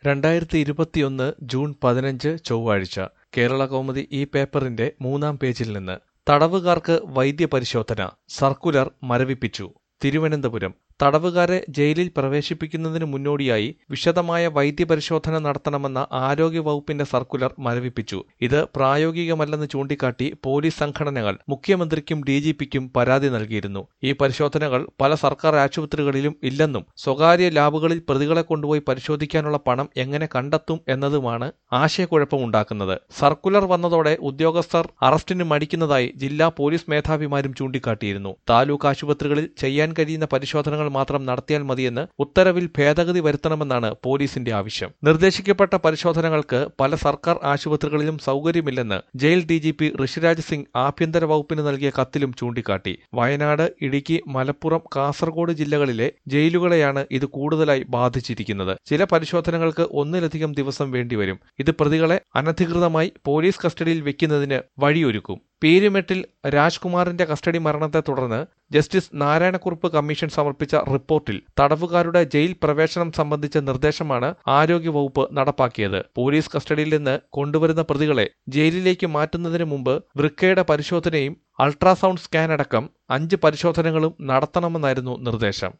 രണ്ടായിരത്തി ഇരുപത്തിയൊന്ന് ജൂൺ പതിനഞ്ച് ചൊവ്വാഴ്ച കേരള കൗമുദി ഈ പേപ്പറിന്റെ മൂന്നാം പേജിൽ നിന്ന് തടവുകാർക്ക് വൈദ്യപരിശോധന സർക്കുലർ മരവിപ്പിച്ചു തിരുവനന്തപുരം തടവുകാരെ ജയിലിൽ പ്രവേശിപ്പിക്കുന്നതിന് മുന്നോടിയായി വിശദമായ വൈദ്യപരിശോധന നടത്തണമെന്ന ആരോഗ്യവകുപ്പിന്റെ സർക്കുലർ മരവിപ്പിച്ചു ഇത് പ്രായോഗികമല്ലെന്ന് ചൂണ്ടിക്കാട്ടി പോലീസ് സംഘടനകൾ മുഖ്യമന്ത്രിക്കും ഡിജിപിക്കും പരാതി നൽകിയിരുന്നു ഈ പരിശോധനകൾ പല സർക്കാർ ആശുപത്രികളിലും ഇല്ലെന്നും സ്വകാര്യ ലാബുകളിൽ പ്രതികളെ കൊണ്ടുപോയി പരിശോധിക്കാനുള്ള പണം എങ്ങനെ കണ്ടെത്തും എന്നതുമാണ് ആശയക്കുഴപ്പമുണ്ടാക്കുന്നത് സർക്കുലർ വന്നതോടെ ഉദ്യോഗസ്ഥർ അറസ്റ്റിന് മടിക്കുന്നതായി ജില്ലാ പോലീസ് മേധാവിമാരും ചൂണ്ടിക്കാട്ടിയിരുന്നു താലൂക്ക് ആശുപത്രികളിൽ ചെയ്യാൻ കഴിയുന്ന പരിശോധനകൾ മാത്രം നടത്തിയാൽ മതിയെന്ന് ഉത്തരവിൽ ഭേദഗതി വരുത്തണമെന്നാണ് പോലീസിന്റെ ആവശ്യം നിർദ്ദേശിക്കപ്പെട്ട പരിശോധനകൾക്ക് പല സർക്കാർ ആശുപത്രികളിലും സൗകര്യമില്ലെന്ന് jail D G P Rishiraj Singh ആഭ്യന്തര വകുപ്പിന് നൽകിയ കത്തിലും ചൂണ്ടിക്കാട്ടി വയനാട് ഇടുക്കി മലപ്പുറം കാസർഗോഡ് ജില്ലകളിലെ ജയിലുകളെയാണ് ഇത് കൂടുതലായി ബാധിച്ചിരിക്കുന്നത് ചില പരിശോധനകൾക്ക് ഒന്നിലധികം ദിവസം വേണ്ടിവരും ഇത് പ്രതികളെ അനധികൃതമായി പോലീസ് കസ്റ്റഡിയിൽ വെക്കുന്നതിന് വഴിയൊരുക്കും പീരുമെട്ടിൽ രാജ്കുമാറിന്റെ കസ്റ്റഡി മരണത്തെ തുടർന്ന് ജസ്റ്റിസ് നാരായണക്കുറുപ്പ് കമ്മീഷൻ സമർപ്പിച്ച റിപ്പോർട്ടിൽ തടവുകാരുടെ ജയിൽ പ്രവേശനം സംബന്ധിച്ച നിർദ്ദേശമാണ് ആരോഗ്യവകുപ്പ് നടപ്പാക്കിയത് പോലീസ് കസ്റ്റഡിയിൽ നിന്ന് കൊണ്ടുവരുന്ന പ്രതികളെ ജയിലിലേക്ക് മാറ്റുന്നതിന് മുമ്പ് വൃക്കയുടെ പരിശോധനയും അൾട്രാസൗണ്ട് സ്കാൻ അടക്കം അഞ്ച് പരിശോധനകളും നടത്തണമെന്നായിരുന്നു നിർദ്ദേശം